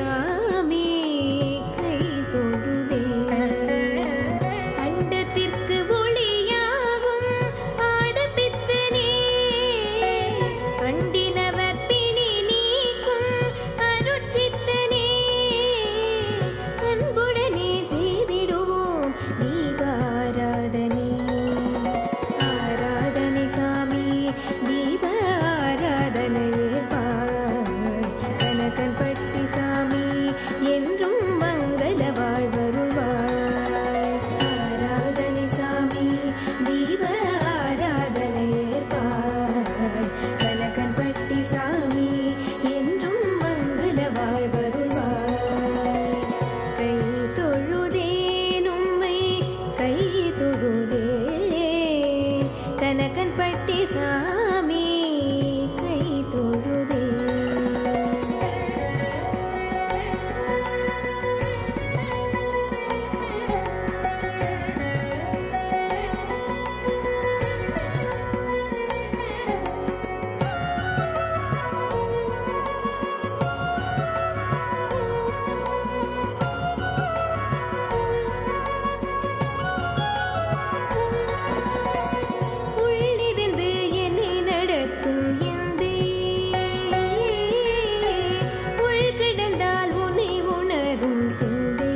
சாமி கை தொழுதே அண்டத்திற்கு ஒளியாகும் ஆடப்பித்தனே அண்டினவர் பிணி நீக்கும் அருட்சித்தனே அன்புடனே செய்திடுவோம் தீபாராதனை ஆராதனை சாமி தீப ஆராதனை ஏற்பாய் கனகன் பட்டி சாமி என்றும் மங்கள வாழ்வருவாய் ஆராதனை சாமி தீப ஆராதனை ஏற்பாய் கனகன் பட்டி சாமி என்றும் மங்கள வாழ்வருவாய் கை தொழுதேன் உம்மை கை தொழுதே கனகன் பட்டி சாமி கை தொழுதே உள்ளிருந்து என்னை நடத்தும் எந்தே உள் கிடந்தால் உன்னை உணரும் சிந்தை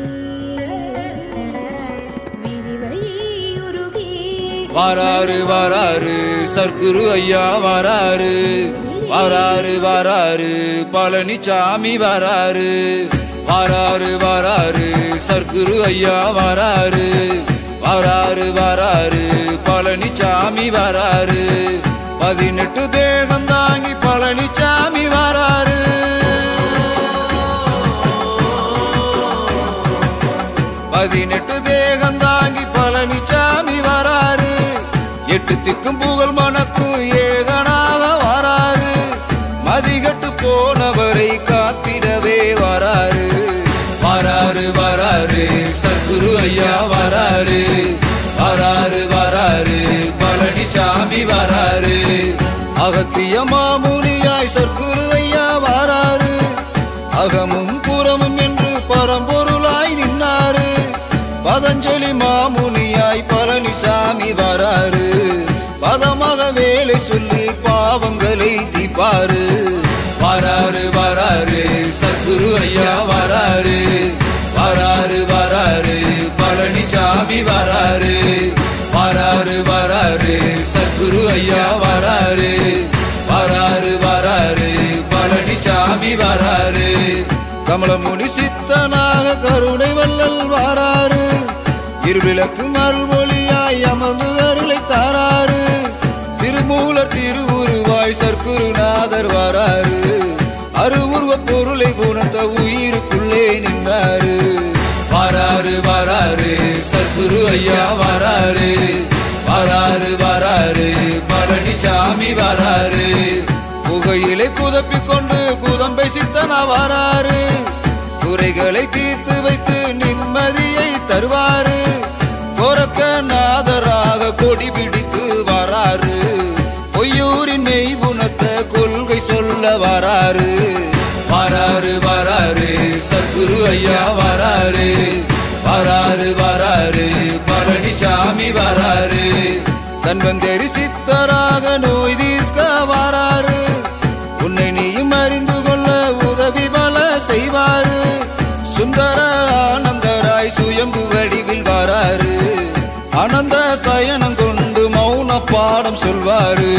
விரிவழி உருகி வாராரு வாராரு சர்க்குரு ஐயா வாராரு வாராரு வாராரு பழனிசாமி வாராரு வாராரு வாராரு சர்க்குரு ஐயா வாராரு வாராரு வாராரு பழனிசாமி வாராரு பதினெட்டு தேகம் தாங்கி பழனிசாமி வாராரு பதினெட்டு தேகம் தாங்கி பழனிசாமி வராரு எட்டு திக்கும் புகழ் மனக்கும் ஏகனாக வராரு மதிகட்டு போனவரை காத்திடவே வராரு வராரு வராரு சர்க்குரு ஐயா வராரு வராரு வராரு பழனிசாமி வராரு அகத்திய மாமுனியாய் சர்க்குரு ஐயா வராரு அகமும் புறமும் என்று பரம்பொருளாய் நின்னாரு பதஞ்சலி மாமுனியாய் பழனிசாமி வராரு பதமாக வேலை சொல்லி பாவங்களை தீப்பாரு வராரு வராரு சத்குரு ஐயா வராரு வராரு வராரு பழனிசாமி வராரு வராரு வராரு சத்குரு ஐயா வராரு வராரு வராரு பழனிசாமி வராரு கமலமுனி சித்தனாக கருணை வள்ளல் வாராரு இருவிளக்கு மறுமொழியாய் அமர்ந்து அருளை தாராரு திருமூல திருவுருவாய் சர்க்குருநாதர் வாராரு அருவுருவ பொருளை உணர்ந்த உயிருக்குள்ளே நின்றாரு வாராரு வாராரு சர்க்குரு ஐயா வாராரு வாராரு வாராரு பழனிசாமி வாராரு புகையிலை குதப்பிக் கொண்டு குதம்பை சித்தனா வாராரு குறைகளை தீர்த்து வைத்து நிம்மதியை தருவாரு கோரக்க நாதராக கொடி பிடித்து வராரு பொய்யூரின் மெய் குணத்த கொள்கை சொல்ல வராரு வராரு வராரு சத்குரு ஐயா வராரு வராரு வராரு பழனிசாமி வராரு தன்வந்தேரி சித்தராக நோய் தீர்க்க வராரு உன்னை நீயும் அறிந்து கொள்ள உதவி பல செய்வாரு சுந்தர ஆனந்தராய் சுயம்பு வடிவில் வராரு ஆனந்த சயனம் கொண்டு மௌன பாடம் சொல்வாரு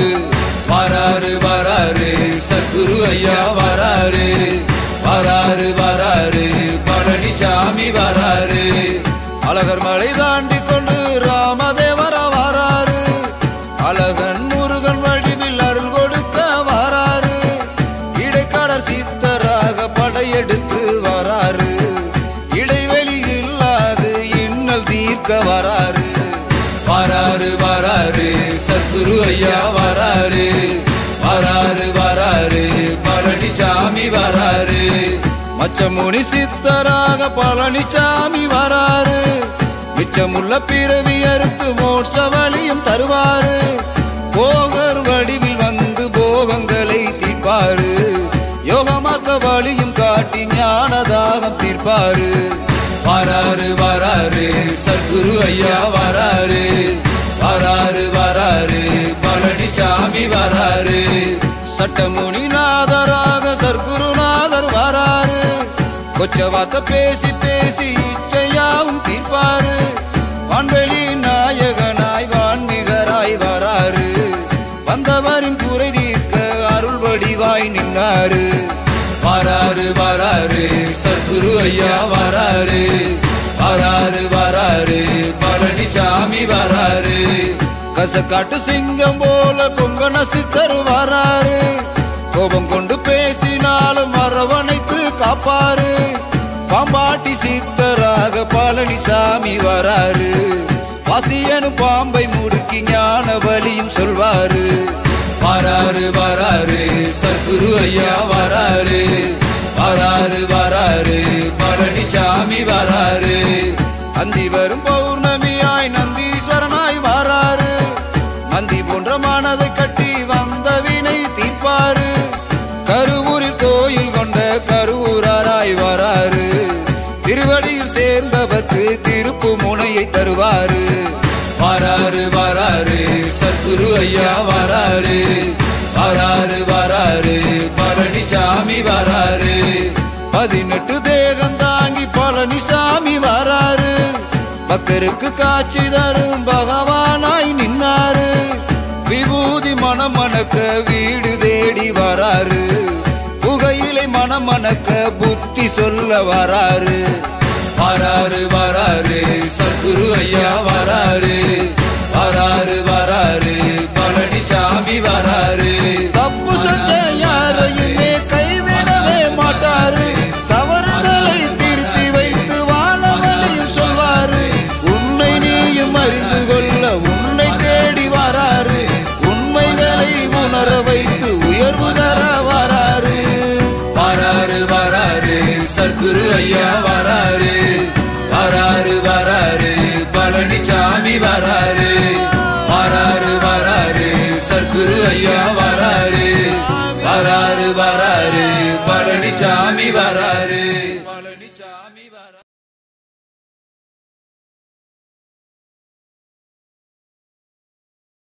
வராரு வராரு சத்குரு ஐயா வராரு வராரு வராரு பழனிசாமி வராரு அழகர் மலை தாண்டி கொண்டு ராமதேவர வராரு அழகன் முருகன் வடிவில் அருள் கொடுக்க வராரு இடைக்காடர் சித்தராக படையெடுத்து வராரு இடைவெளி இல்லாது இன்னல் தீர்க்க வராரு வராரு வராரு சத்குரு ஐயா வராரு வராரு வராரு பழனிசாமி வராரு மச்சமுனி சித்தராக பழனிசாமி வராரு மிச்சமுள்ள பிறவி அறுத்து மோட்ச வழியும் தருவாரு போகர் வடிவில் வந்து போகங்களை தீர்ப்பாரு யோகமாக்க வழியும் காட்டி ஞான ஞானதாகம் தீர்ப்பாரு வராரு வராரு சர்க்குரு ஐயா வராரு வராரு வராரு பழனிசாமி வராரு சட்டமுனிநாதராக சர்க்குருநாதர் வராரு கொச்சவாத்த பேசி பேசி இச்சையாவும் தீர்ப்பாரு வான்வெளி நாயகனாய் வான்மிகராய் வராரு வந்தவரின் குறை தீர்க்க அருள் வடிவாய் நின்னாரு வராரு வராரு சத்குரு ஐயா வராரு வராரு வராரு பழனிசாமி வராரு கசக்காட்டு சிங்கம் போல கொங்கண சித்தர் வராரு கோபம் கொண்டு பேசினாலும் அரவணைத்து காப்பாரு பாம்பாட்டி சித்தராக பழனிசாமி வராரு பசியனும் பாம்பை முடுக்கி ஞான வழியும் சொல்வாரு வராரு வராரு சத்குரு ஐயா வராரு வராரு வராரு பழனிசாமி வராரு அந்தி வரும் பௌர்ணமியாய் நந்தீஸ்வரனாய் வராரு அந்தி போன்ற மனதை கட்டி வந்த வினை தீர்ப்பாரு கருவூரில் கோயில் கொண்ட கருவூராராய் வராரு திருவடியில் சேர்ந்தவர்க்கு திருப்பு முனையை தருவாரு வராரு வராரு சத்குரு ஐயா வராரு வராரு வராரு பழனிசாமி வராரு பதினெட்டு தேகம் தாங்கி பழனிசாமி வராரு பக்தருக்கு காட்சி தரும் பகவானாய் நின்னாரு விபூதி மனம் மணக்க வீடு தேடி வராரு புகையிலை மனம் மணக்க புத்தி சொல்ல வராரு வராரு வராரு சத்குரு ஐயா வராரு வராரு வராரு பழனிசாமி வராரு தப்பு செஞ்ச யாரையுமே கைவிடவே மாட்டாரு தவறுகளை திருத்தி வைத்து வாழ வழியும் சொல்வாரு உன்னை நீயும் அறிந்து கொள்ள உன்னை தேடி வராரு உண்மைகளை உணர வைத்து உயர்வு தர வராரு வராரு வராரு சர்க்குரு ஐயா வராரு வராரு வராரு பழனிசாமி வராரு வராரு வராரு சர்க்குரு ஐயா வராரு வராரு வராரு பழனிசாமி வராரு